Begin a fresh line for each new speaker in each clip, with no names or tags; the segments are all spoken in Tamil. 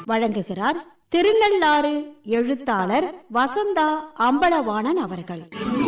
வழங்குகிறார் திருநள்ளாறு எழுத்தாளர் வசந்தா அம்பலவாணன் அவர்கள்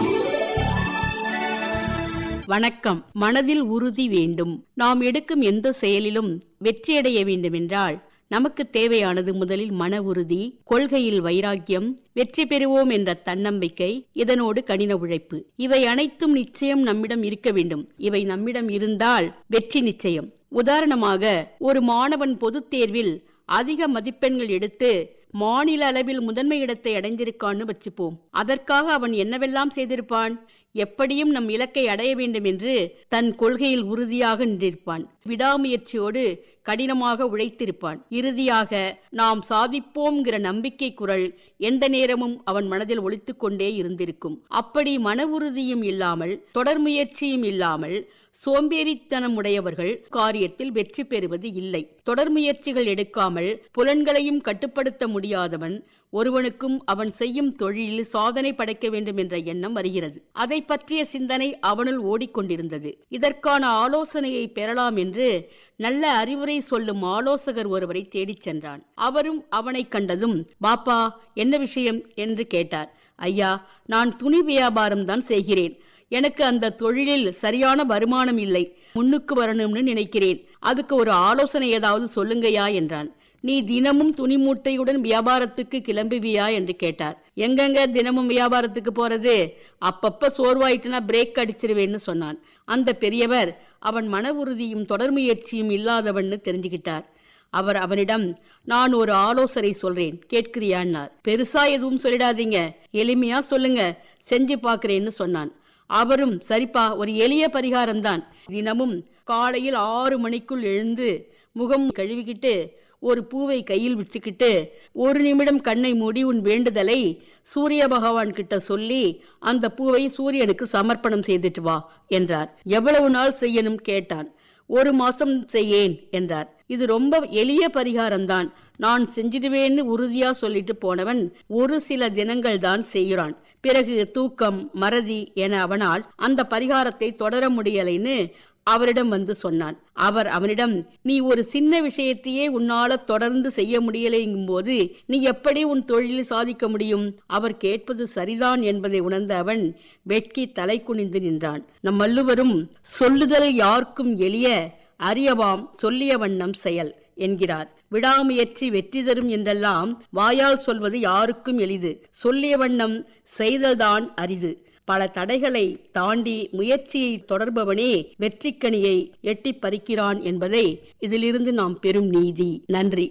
வணக்கம் மனதில் உறுதி வேண்டும் நாம் எடுக்கும் எந்த செயலிலும் வெற்றியடைய வேண்டுமென்றால் நமக்கு தேவையானது முதலில் மன உறுதி கொள்கையில் வைராக்கியம் வெற்றி பெறுவோம் என்ற தன்னம்பிக்கை இதனோடு கடின உழைப்பு இவை அனைத்தும் நிச்சயம் நம்மிடம் இருக்க வேண்டும் இவை நம்மிடம் இருந்தால் வெற்றி நிச்சயம் உதாரணமாக ஒரு மாணவன் பொதுத் தேர்வில் அதிக மதிப்பெண்கள் எடுத்து மாநில அளவில் முதன்மை இடத்தை அடைந்திருக்கான்னு வச்சுப்போம் அதற்காக அவன் என்னவெல்லாம் செய்திருப்பான் எப்படியும் நம் இலக்கை அடைய வேண்டும் என்று தன் கொள்கையில் உறுதியாக நின்றிருப்பான் விடாமுயற்சியோடு கடினமாக உழைத்திருப்பான் இறுதியாக நாம் சாதிப்போம்ங்கிற நம்பிக்கை குரல் எந்த நேரமும் அவன் மனதில் ஒலித்துக் கொண்டே இருந்திருக்கும் அப்படி மன உறுதியும் இல்லாமல் தொடர் முயற்சியும் இல்லாமல் சோம்பேறித்தனம் உடையவர்கள் காரியத்தில் வெற்றி பெறுவது இல்லை தொடர் முயற்சிகள் எடுக்காமல் புலன்களையும் கட்டுப்படுத்த முடியாதவன் ஒருவனுக்கும் அவன் செய்யும் தொழிலில் சாதனை படைக்க வேண்டும் என்ற எண்ணம் வருகிறது அதை பற்றிய சிந்தனை அவனுள் ஓடிக்கொண்டிருந்தது இதற்கான ஆலோசனையை பெறலாம் என்று நல்ல அறிவுரை சொல்லும் ஆலோசகர் ஒருவரை தேடிச் சென்றான் அவரும் அவனை கண்டதும் பாப்பா என்ன விஷயம் என்று கேட்டார் ஐயா நான் துணி வியாபாரம் தான் செய்கிறேன் எனக்கு அந்த தொழிலில் சரியான வருமானம் இல்லை முன்னுக்கு வரணும்னு நினைக்கிறேன் அதுக்கு ஒரு ஆலோசனை ஏதாவது சொல்லுங்கயா என்றான் நீ தினமும் துணி மூட்டையுடன் வியாபாரத்துக்கு கிளம்புவியா என்று கேட்டார் எங்கெங்க தினமும் வியாபாரத்துக்கு போறது அப்பப்ப சோர்வாயிட்டுனா பிரேக் அடிச்சிருவேன்னு சொன்னான் அந்த பெரியவர் அவன் மன உறுதியும் தொடர் முயற்சியும் இல்லாதவன்னு தெரிஞ்சுக்கிட்டார் அவர் அவனிடம் நான் ஒரு ஆலோசனை சொல்றேன் கேட்கிறியான்னார் பெருசா எதுவும் சொல்லிடாதீங்க எளிமையா சொல்லுங்க செஞ்சு பாக்குறேன்னு சொன்னான் அவரும் சரிப்பா ஒரு எளிய பரிகாரம்தான் தினமும் காலையில் ஆறு மணிக்குள் எழுந்து முகம் கழுவிக்கிட்டு ஒரு பூவை கையில் வச்சுக்கிட்டு ஒரு நிமிடம் கண்ணை மூடி உன் வேண்டுதலை சூரிய பகவான் கிட்ட சொல்லி அந்த பூவை சூரியனுக்கு சமர்ப்பணம் செய்துட்டு வா என்றார் எவ்வளவு நாள் செய்யணும் கேட்டான் ஒரு மாசம் செய்யேன் என்றார் இது ரொம்ப எளிய பரிகாரம்தான் நான் செஞ்சிடுவேன்னு உறுதியா சொல்லிட்டு போனவன் ஒரு சில தினங்கள் தான் செய்கிறான் பிறகு தூக்கம் மறதி என அவனால் அந்த பரிகாரத்தை தொடர முடியலைன்னு அவரிடம் வந்து சொன்னான் அவர் அவனிடம் நீ ஒரு சின்ன விஷயத்தையே உன்னால தொடர்ந்து செய்ய முடியலைங்கும் போது நீ எப்படி உன் தொழிலில் சாதிக்க முடியும் அவர் கேட்பது சரிதான் என்பதை உணர்ந்த அவன் வெட்கி தலை குனிந்து நின்றான் நம் வள்ளுவரும் சொல்லுதல் யாருக்கும் எளிய அறியவாம் சொல்லிய வண்ணம் செயல் என்கிறார் விடாமுயற்சி வெற்றி தரும் என்றெல்லாம் வாயால் சொல்வது யாருக்கும் எளிது சொல்லிய வண்ணம் செய்தல்தான் அரிது பல தடைகளை தாண்டி முயற்சியை தொடர்பவனே வெற்றிக்கனியை எட்டி பறிக்கிறான் என்பதை இதிலிருந்து நாம் பெறும் நீதி நன்றி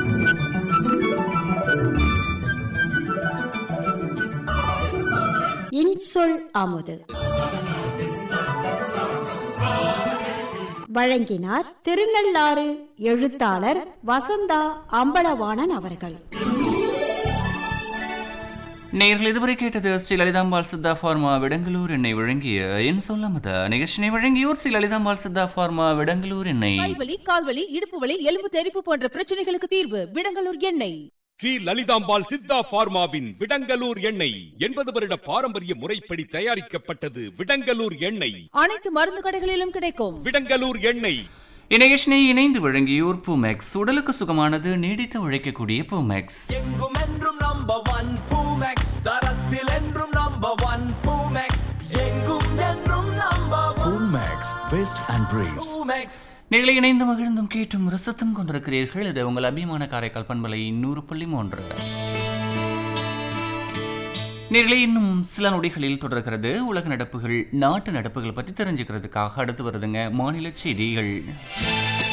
இன்சொல் அமுது வழங்கினார் திருநள்ளாறு எழுத்தாளர் வசந்தா அம்பலவாணன் அவர்கள்
நேர்கள் இதுவரை கேட்டது ஸ்ரீ லலிதாம்பாள் சித்தா ஃபார்மா விடங்களூர் எண்ணெய் வழங்கிய என் சொல்லமத நிகழ்ச்சினை வழங்கியோர் ஸ்ரீ லலிதாம்பாள் சித்தா ஃபார்மா விடங்களூர் எண்ணெய்
கைவலி கால்வலி இடுப்பு வலி எலும்பு தெறிப்பு போன்ற பிரச்சனைகளுக்கு தீர்வு விடங்கலூர் எண்ணெய்
ஸ்ரீ லலிதாம்பாள் சித்தா பார்மாவின் விடங்கலூர் எண்ணெய் எண்பது வருட பாரம்பரிய முறைப்படி தயாரிக்கப்பட்டது விடங்கலூர் எண்ணெய்
அனைத்து மருந்து கடைகளிலும் கிடைக்கும்
விடங்கலூர் எண்ணெய்
இந்நிகழ்ச்சினை இணைந்து வழங்கியோர் பூமேக்ஸ் உடலுக்கு சுகமானது நீடித்து உழைக்கக்கூடிய பூமேக்ஸ்
எங்கும் என்றும் நம்பர் ஒன் பூமெக்ஸ் தரத்தில் என்றும் நம்பர் ஒன் பூமெக்ஸ் எங்கும் என்றும் number one
Max Vest and Briefs.
Poomex
நிகளை இணைந்து மகிழ்ந்தும் கேட்டும் ரசத்தும் கொண்டிருக்கிறீர்கள் இது உங்கள் அபிமான காரைக்கால் பண்பலை நூறு புள்ளி மூன்று நிலை இன்னும் சில நொடிகளில் தொடர்கிறது உலக நடப்புகள் நாட்டு நடப்புகள் பற்றி தெரிஞ்சுக்கிறதுக்காக அடுத்து வருதுங்க மாநில செய்திகள்